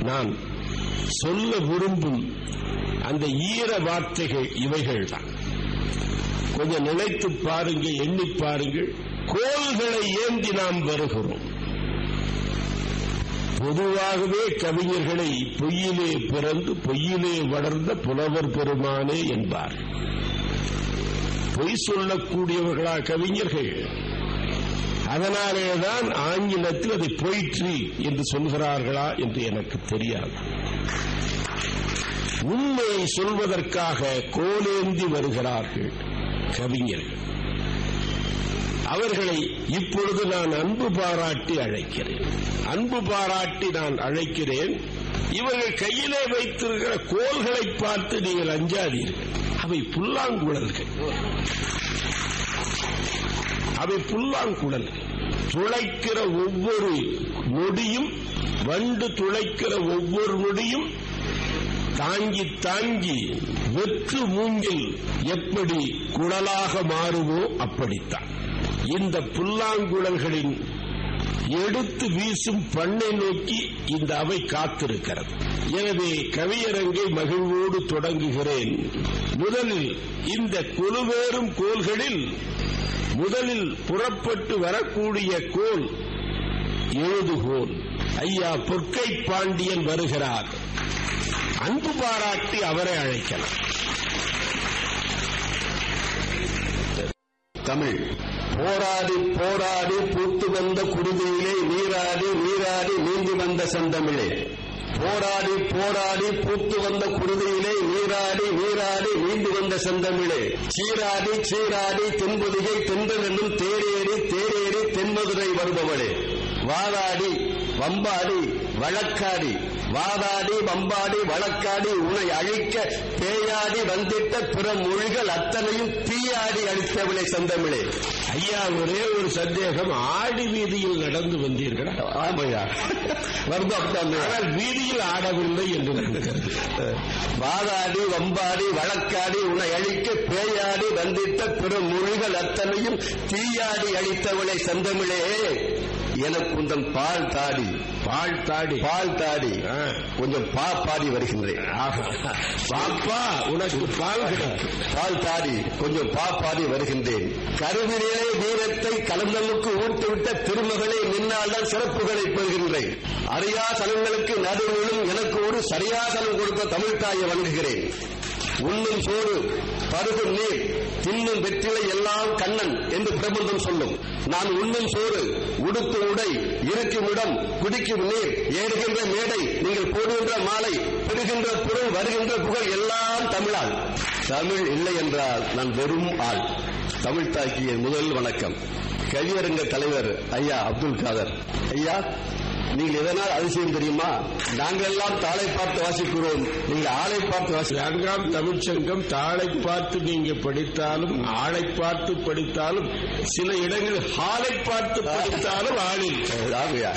நான் சொல்ல விரும்பும் அந்த ஈர வார்த்தைகள் இவைகள் தான் கொஞ்சம் நினைத்து பாருங்க எண்ணி பாருங்கள் கோள்களை ஏந்தி நாம் வருகிறோம் பொதுவாகவே கவிஞர்களை பொய்யிலே பிறந்து பொய்யிலே வளர்ந்த புலவர் பெருமானே என்பார் பொய் சொல்லக்கூடியவர்களா கவிஞர்கள் அதனாலேதான் ஆங்கிலத்தில் அதை பொய்ட்ரி என்று சொல்கிறார்களா என்று எனக்கு தெரியாது உண்மையை சொல்வதற்காக கோலேந்தி வருகிறார்கள் கவிஞர்கள் அவர்களை இப்பொழுது நான் அன்பு பாராட்டி அழைக்கிறேன் அன்பு பாராட்டி நான் அழைக்கிறேன் இவர்கள் கையிலே வைத்திருக்கிற கோல்களை பார்த்து நீங்கள் அஞ்சாதீர்கள் அவை புல்லாங்குழல்கள் அவை புல்லாங்குழல்கள் துளைக்கிற ஒவ்வொரு நொடியும் வண்டு துளைக்கிற ஒவ்வொரு நொடியும் தாங்கி தாங்கி வெற்று மூங்கில் எப்படி குழலாக மாறுமோ அப்படித்தான் இந்த புல்லாங்குழல்களின் எடுத்து வீசும் பண்ணை நோக்கி இந்த அவை காத்திருக்கிறது எனவே கவியரங்கை மகிழ்வோடு தொடங்குகிறேன் முதலில் இந்த குழுவேறும் கோள்களில் முதலில் புறப்பட்டு வரக்கூடிய கோல் எழுதுகோல் ஐயா பொற்கை பாண்டியன் வருகிறார் அன்பு பாராட்டி அவரை அழைக்கலாம் தமிழ் போராடி போராடி பூத்து வந்த குருதியிலே நீராடி நீராடி நீந்தி வந்த செந்தமிழே போராடி போராடி பூத்து வந்த குருதியிலே நீராடி நீராடி நீந்தி வந்த செந்தமிழே சீராடி சீராடி தென்புதிகை தென்றல் என்னும் தேரேறி தேரேறி தென்மதுரை வருபவளே வாதாடி வம்பாடி வழக்காடி வாதாடி வம்பாடி வழக்காடி உன்னை அழிக்க பேயாடி வந்திட்ட பிற மொழிகள் அத்தனையும் தீயாடி அழித்தவளே செந்தமிழே ஐயா ஒரே ஒரு சந்தேகம் ஆடி வீதியில் நடந்து வந்தீர்களா ஆமையா வருது அப்படித்தான் ஆனால் வீதியில் ஆடவில்லை என்று நினைக்கிறது வாதாடி வம்பாடி வழக்காடி உன்னை அழிக்க பேயாடி வந்திட்ட பிற மொழிகள் அத்தனையும் தீயாடி அழித்தவளை செந்தமிழே எனக்கு உந்தன் பால் தாடி பால் தாடி பால் தாடி ஆ. கொஞ்சம் பா பாடி வருகின்றேன் ஆஹா. பாப்பா உனக்கு பால் கிடைக்கும் பால் தாடி கொஞ்சம் பா பாடி வருகின்றேன் கருவிலே வீரத்தை கலந்தமுக்கு ஊட்டுவிட்ட திருமகளே நின்னால் தான் சிறப்புகளை பெறுகின்றேன் அறியா சனங்களுக்கு நடுவிலும் எனக்கு ஒரு சரியாசனம் கொடுத்த தமிழ்தாயை வணங்குகிறேன் உண்ணும் சோறு பருகும் நீர் தின்னும் வெற்றிலை எல்லாம் கண்ணன் என்று பிரபந்தம் சொல்லும் நான் உண்ணும் சோறு உடுத்தும் உடை இருக்கும் இடம் குடிக்கும் நீர் ஏறுகின்ற மேடை நீங்கள் போடுகின்ற மாலை பெறுகின்ற பொருள் வருகின்ற புகழ் எல்லாம் தமிழால் தமிழ் இல்லை என்றால் நான் வெறும் ஆள் தமிழ் தாக்கிய முதல் வணக்கம் கவியரங்க தலைவர் ஐயா அப்துல் காதர் ஐயா நீங்கள் எதனால் அதிசயம் தெரியுமா நாங்கள் எல்லாம் தாளை பார்த்து வாசிக்கிறோம் நீங்கள் ஆளை பார்த்து வாசி நான்காம் தமிழ்ச்சங்கம் தாளை பார்த்து நீங்க படித்தாலும் ஆளை பார்த்து படித்தாலும் சில இடங்களில் ஹாலை பார்த்து படித்தாலும் ஆளில் ஆகையா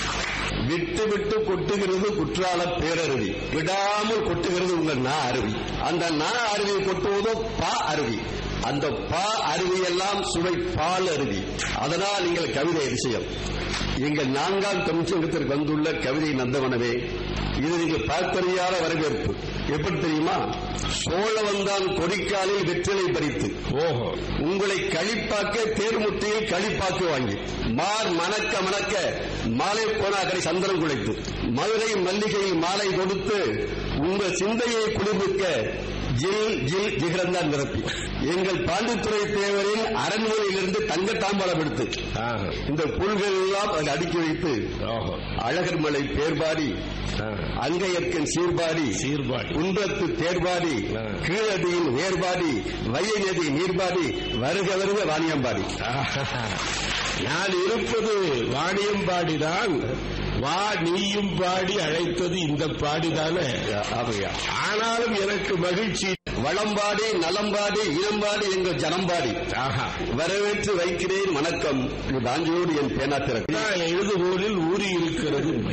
விட்டு விட்டு கொட்டுகிறது குற்றால பேரருவி விடாமல் கொட்டுகிறது உங்கள் நா அருவி அந்த நா அருவியை கொட்டுவதோ பா அருவி அந்த பா அருவி எல்லாம் சுவை பால் அருவி அதனால் நீங்கள் கவிதை அதிசயம் எங்கள் நான்காம் தமிழ்ச்சங்கத்திற்கு வந்துள்ள கவிதை நந்தவனவே இது நீங்கள் பார்த்தறியாத வரவேற்பு எப்படி தெரியுமா சோழ வந்தான் கொடிக்காலில் வெற்றிலை பறித்து ஓஹோ உங்களை களிப்பாக்க தேர்முட்டியில் களிப்பாக்கு வாங்கி மார் மணக்க மணக்க மாலை போனாக்கரை சந்தனம் குலைத்து மதுரை மல்லிகையில் மாலை கொடுத்து உங்கள் சிந்தையை குளிர்விக்க ஜில் ஜில் ஜிகரந்தான் நிரப்பி எங்கள் பாண்டித்துறை தேவரின் அரண்மனையிலிருந்து தங்க தாம்பாளம் எடுத்து ஆஹா. இந்த புல்கள் எல்லாம் அதில் அடுக்கி வைத்து ஓஹோ அழகர் மலை பேர்பாடி ஆ. அங்கையற்கன் சீர்பாடி சீர்பாடி குன்றத்து தேர்பாடி ஆ. கீழடியின் வேர்பாடி வையை நதி நீர்பாடி வருக வருக வாணியம்பாடி ஆஹா. நான் இருப்பது வாணியம்பாடிதான் வா நீயும் பாடி அழைத்தது இந்த பாடிதானே ஆமையா ஆனாலும் எனக்கு மகிழ்ச்சி வளம்பாடி நலம்பாடி இனம்பாடி எங்கள் ஜனம்பாடி ஆஹா வரவேற்று வைக்கிறேன் வணக்கம் இது தாஞ்சோடு என் பேனா திறக்கு நான் எழுதுகோலில் ஊறி இருக்கிறது மை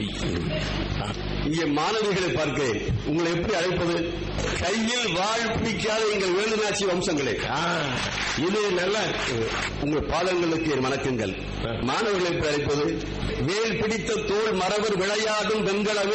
இங்கே மாணவிகளை பார்க்கிறேன் உங்களை எப்படி அழைப்பது கையில் வாழ் பிடிக்காத எங்கள் வேலுநாச்சி வம்சங்களே ஆ, இது நல்லா இருக்கு உங்கள் பாதங்களுக்கு என் வணக்கங்கள் மாணவர்களை எப்படி அழைப்பது வேல் பிடித்த தோல் மறவர் விளையாடும் வெண்கலமே